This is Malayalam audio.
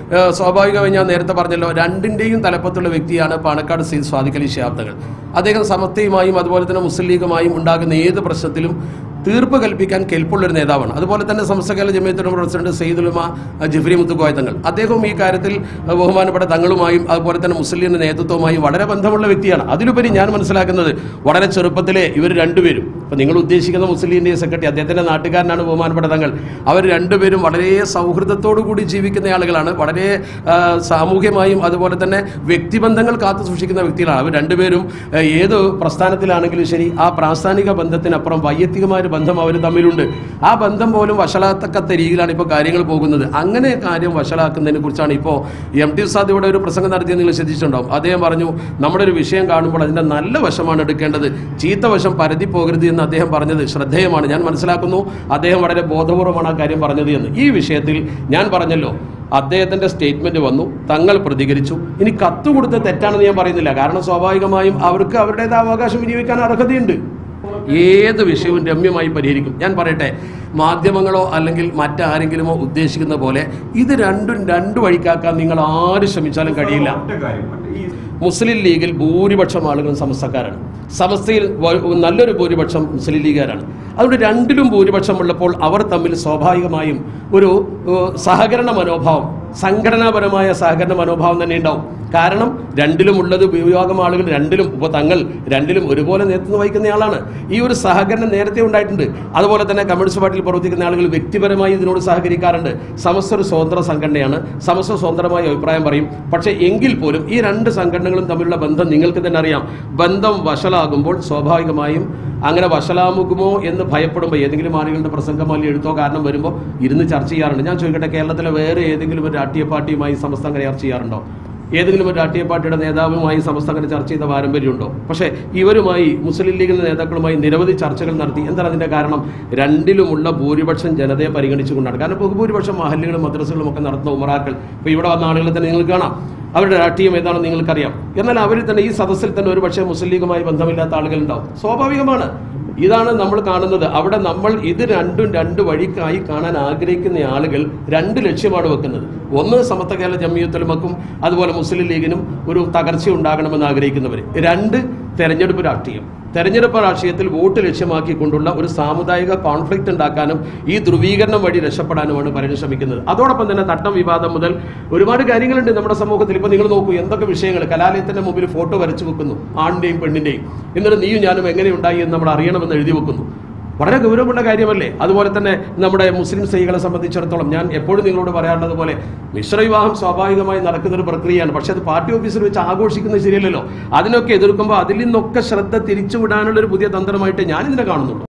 ഏഹ്, സ്വാഭാവികമായി ഞാൻ നേരത്തെ പറഞ്ഞല്ലോ രണ്ടിൻ്റെയും തലപ്പത്തുള്ള വ്യക്തിയാണ് പാണക്കാട് സി സ്വാദിഖലി ശാബ്ദങ്ങൾ അദ്ദേഹം സമത്വയുമായും അതുപോലെ തന്നെ മുസ്ലിം ലീഗുമായും ഉണ്ടാകുന്ന ഏത് പ്രശ്നത്തിലും തീർപ്പ് കൽപ്പിക്കാൻ കെൽപ്പുള്ളൊരു നേതാവാണ് അതുപോലെ തന്നെ സമസ്ത കേരള ജമിയത്തുൽ പ്രസിഡന്റ് സയ്യിദുലമ ജിഫ്രി മുത്തുക്കോയ തങ്ങൾ അദ്ദേഹവും ഈ കാര്യത്തിൽ അഹ്, ബഹുമാനപ്പെട്ട തങ്ങളുമായും അതുപോലെ തന്നെ മുസ്ലിം ലീഗിന്റെ നേതൃത്വവുമായും വളരെ ബന്ധമുള്ള വ്യക്തിയാണ് അതിലുപരി ഞാൻ മനസ്സിലാക്കുന്നത് വളരെ ചെറുപ്പത്തിലെ ഇവർ രണ്ടുപേരും ഇപ്പം നിങ്ങൾ ഉദ്ദേശിക്കുന്ന മുസ്ലിം ലീഗിന്റെ സെക്രട്ടറി അദ്ദേഹത്തിന്റെ നാട്ടുകാരനാണ് ബഹുമാനപ്പെട്ട തങ്ങൾ അവർ രണ്ടുപേരും വളരെ സൗഹൃദത്തോടു കൂടി ജീവിക്കുന്ന ആളുകളാണ് വളരെ ആ, സാമൂഹ്യമായും അതുപോലെ തന്നെ വ്യക്തിബന്ധങ്ങൾ കാത്തു സൂക്ഷിക്കുന്ന വ്യക്തികളാണ് അവർ രണ്ടുപേരും ആ, ഏത് പ്രസ്ഥാനത്തിലാണെങ്കിലും ശരി ആ പ്രാസ്ഥാനിക ബന്ധത്തിനപ്പുറം വൈയക്തികമായ ഒരു ബന്ധം അവർ തമ്മിലുണ്ട് ആ ബന്ധം പോലും വഷളാത്തക്കത്ത രീതിയിലാണ് ഇപ്പോൾ കാര്യങ്ങൾ പോകുന്നത് അങ്ങനെ കാര്യം വഷളാക്കുന്നതിനെ കുറിച്ചാണ് ഇപ്പോൾ എം ടി ഉസ്താദ് ഇവിടെ ഒരു പ്രസംഗം നടത്തിയത് നിങ്ങൾ ശ്രദ്ധിച്ചിട്ടുണ്ടാവും അദ്ദേഹം പറഞ്ഞു നമ്മുടെ ഒരു വിഷയം കാണുമ്പോൾ അതിൻ്റെ നല്ല വശമാണ് എടുക്കേണ്ടത് ചീത്ത വശം പരതി പോകരുത് എന്ന് അദ്ദേഹം പറഞ്ഞത് ശ്രദ്ധേയമാണ് ഞാൻ മനസ്സിലാക്കുന്നു അദ്ദേഹം വളരെ ബോധപൂർവമാണ് ആ കാര്യം പറഞ്ഞത് എന്ന് ഈ വിഷയത്തിൽ ഞാൻ പറഞ്ഞല്ലോ അദ്ദേഹത്തിന്റെ സ്റ്റേറ്റ്മെന്റ് വന്നു തങ്ങൾ പ്രതികരിച്ചു ഇനി കത്ത് കൊടുത്ത തെറ്റാണെന്ന് ഞാൻ പറയുന്നില്ല കാരണം സ്വാഭാവികമായും അവർക്ക് അവരുടേതായ അവകാശം വിനിയോഗിക്കാൻ അർഹതയുണ്ട് ഏത് വിഷയവും രമ്യമായി പരിഹരിക്കും ഞാൻ പറയട്ടെ മാധ്യമങ്ങളോ അല്ലെങ്കിൽ മറ്റാരെങ്കിലുമോ ഉദ്ദേശിക്കുന്ന പോലെ ഇത് രണ്ടും രണ്ടു വഴിക്കാക്കാൻ നിങ്ങൾ ആര് ശ്രമിച്ചാലും കഴിയില്ല ഒറ്റ കാര്യം ഈ മുസ്ലിം ലീഗിൽ ഭൂരിപക്ഷം ആളുകളും സമസ്തക്കാരാണ് സമസ്തയിൽ വ- നല്ലൊരു ഭൂരിപക്ഷം മുസ്ലിം ലീഗുകാരാണ് അതുകൊണ്ട് രണ്ടിലും ഭൂരിപക്ഷം ഉള്ളപ്പോൾ അവർ തമ്മിൽ സ്വാഭാവികമായും ഒരു ഏഹ്, സഹകരണ മനോഭാവം സംഘടനാപരമായ സഹകരണ മനോഭാവം തന്നെ ഉണ്ടാവും കാരണം രണ്ടിലും ഉള്ളത് ഭൂരിഭാഗം ആളുകൾ രണ്ടിലും ഇപ്പോൾ തങ്ങൾ രണ്ടിലും ഒരുപോലെ നേതൃത്വം വഹിക്കുന്ന ആളാണ് ഈ ഒരു സഹകരണം നേരത്തെ ഉണ്ടായിട്ടുണ്ട് അതുപോലെ തന്നെ കമ്മ്യൂണിസ്റ്റ് പാർട്ടിയിൽ പ്രവർത്തിക്കുന്ന ആളുകൾ വ്യക്തിപരമായി ഇതിനോട് സഹകരിക്കാറുണ്ട് സമസ്ത ഒരു സ്വതന്ത്ര സംഘടനയാണ് സമസ്ത സ്വതന്ത്രമായ അഭിപ്രായം പറയും പക്ഷേ എങ്കിൽ പോലും ഈ രണ്ട് സംഘടനകളും തമ്മിലുള്ള ബന്ധം നിങ്ങൾക്ക് തന്നെ അറിയാം ബന്ധം വഷളാകുമ്പോൾ സ്വാഭാവികമായും അങ്ങനെ വഷളാമുകുമോ എന്ന് ഭയപ്പെടുമ്പോൾ ഏതെങ്കിലും ആളുകളുടെ പ്രസംഗമോ അല്ലെങ്കിൽ എഴുത്തോ കാരണം വരുമ്പോൾ ഇരുന്ന് ചർച്ച ചെയ്യാറുണ്ട് ഞാൻ ചോദിക്കട്ടെ കേരളത്തിലെ വേറെ ഏതെങ്കിലും ഒരു രാഷ്ട്രീയ പാർട്ടിയുമായി സമസ്ത അങ്ങനെ ചർച്ച ചെയ്യാറുണ്ടോ ഏതെങ്കിലും ഒരു രാഷ്ട്രീയ പാർട്ടിയുടെ നേതാവുമായി സമസ്ത അങ്ങനെ ചർച്ച ചെയ്ത പാരമ്പര്യമുണ്ടോ പക്ഷേ ഇവരുമായി മുസ്ലിം ലീഗിന്റെ നേതാക്കളുമായി നിരവധി ചർച്ചകൾ നടത്തി എന്താണ് അതിന്റെ കാരണം രണ്ടിലുമുള്ള ഭൂരിപക്ഷം ജനതയെ പരിഗണിച്ചുകൊണ്ടാണ് കാരണം ബഹുഭൂരിപക്ഷം മഹല്ലുകളും മദ്രസകളും ഒക്കെ നടത്തുന്ന ഉമറാക്കൾ ഇപ്പോൾ ഇവിടെ വന്ന ആളുകളെ തന്നെ നിങ്ങൾക്ക് കാണാം അവരുടെ രാഷ്ട്രീയം ഏതാണെന്ന് നിങ്ങൾക്കറിയാം എന്നാൽ അവരിൽ തന്നെ ഈ സദസ്സിൽ തന്നെ ഒരു പക്ഷേ മുസ്ലിം ലീഗുമായി ബന്ധമില്ലാത്ത ആളുകളുണ്ടാവും സ്വാഭാവികമാണ് ഇതാണ് നമ്മൾ കാണുന്നത് അവിടെ നമ്മൾ ഇത് രണ്ടും രണ്ട് വഴിക്കായി കാണാൻ ആഗ്രഹിക്കുന്ന ആളുകൾ രണ്ട് ലക്ഷ്യമാണ് വെക്കുന്നത് ഒന്ന് സമത്വ കേരള ജമ്മിയത്തുലമക്കും അതുപോലെ മുസ്ലിം ലീഗിനും ഒരു തകർച്ച ഉണ്ടാകണമെന്ന് ആഗ്രഹിക്കുന്നവർ രണ്ട് തെരഞ്ഞെടുപ്പ് രാഷ്ട്രീയം തെരഞ്ഞെടുപ്പ് രാഷ്ട്രീയത്തിൽ വോട്ട് ലക്ഷ്യമാക്കിക്കൊണ്ടുള്ള ഒരു സാമുദായിക കോൺഫ്ലിക്റ്റ് ഉണ്ടാക്കാനും ഈ ധ്രുവീകരണം വഴി രക്ഷപ്പെടാനുമാണ് പലരും ശ്രമിക്കുന്നത് അതോടൊപ്പം തന്നെ തട്ടം വിവാദം മുതൽ ഒരുപാട് കാര്യങ്ങളുണ്ട് നമ്മുടെ സമൂഹത്തിൽ ഇപ്പൊ നിങ്ങൾ നോക്കൂ എന്തൊക്കെ വിഷയങ്ങൾ കലാലയത്തിന്റെ മുമ്പിൽ ഫോട്ടോ വരച്ചു വെക്കുന്നു ആണിന്റെയും പെണ്ണിന്റെയും എന്നിട്ട് നീയും ഞാനും എങ്ങനെ ഉണ്ടായി എന്ന് നമ്മൾ അറിയണമെന്ന് എഴുതി വെക്കുന്നു വളരെ ഗൗരവമുള്ള കാര്യമല്ലേ അതുപോലെ തന്നെ നമ്മുടെ മുസ്ലിം സ്ത്രീകളെ സംബന്ധിച്ചിടത്തോളം ഞാൻ എപ്പോഴും നിങ്ങളോട് പറയാറുള്ളത് പോലെ മിശ്രവിവാഹം സ്വാഭാവികമായി നടക്കുന്ന ഒരു പ്രക്രിയയാണ് പക്ഷെ അത് പാർട്ടി ഓഫീസിൽ വെച്ച് ആഘോഷിക്കുന്നത് ശരിയല്ലല്ലോ അതിനൊക്കെ എതിർക്കുമ്പോൾ അതിൽ നിന്നൊക്കെ ശ്രദ്ധ തിരിച്ചുവിടാനുള്ള ഒരു പുതിയ തന്ത്രമായിട്ട് ഞാൻ ഇതിനെ കാണുന്നുള്ളൂ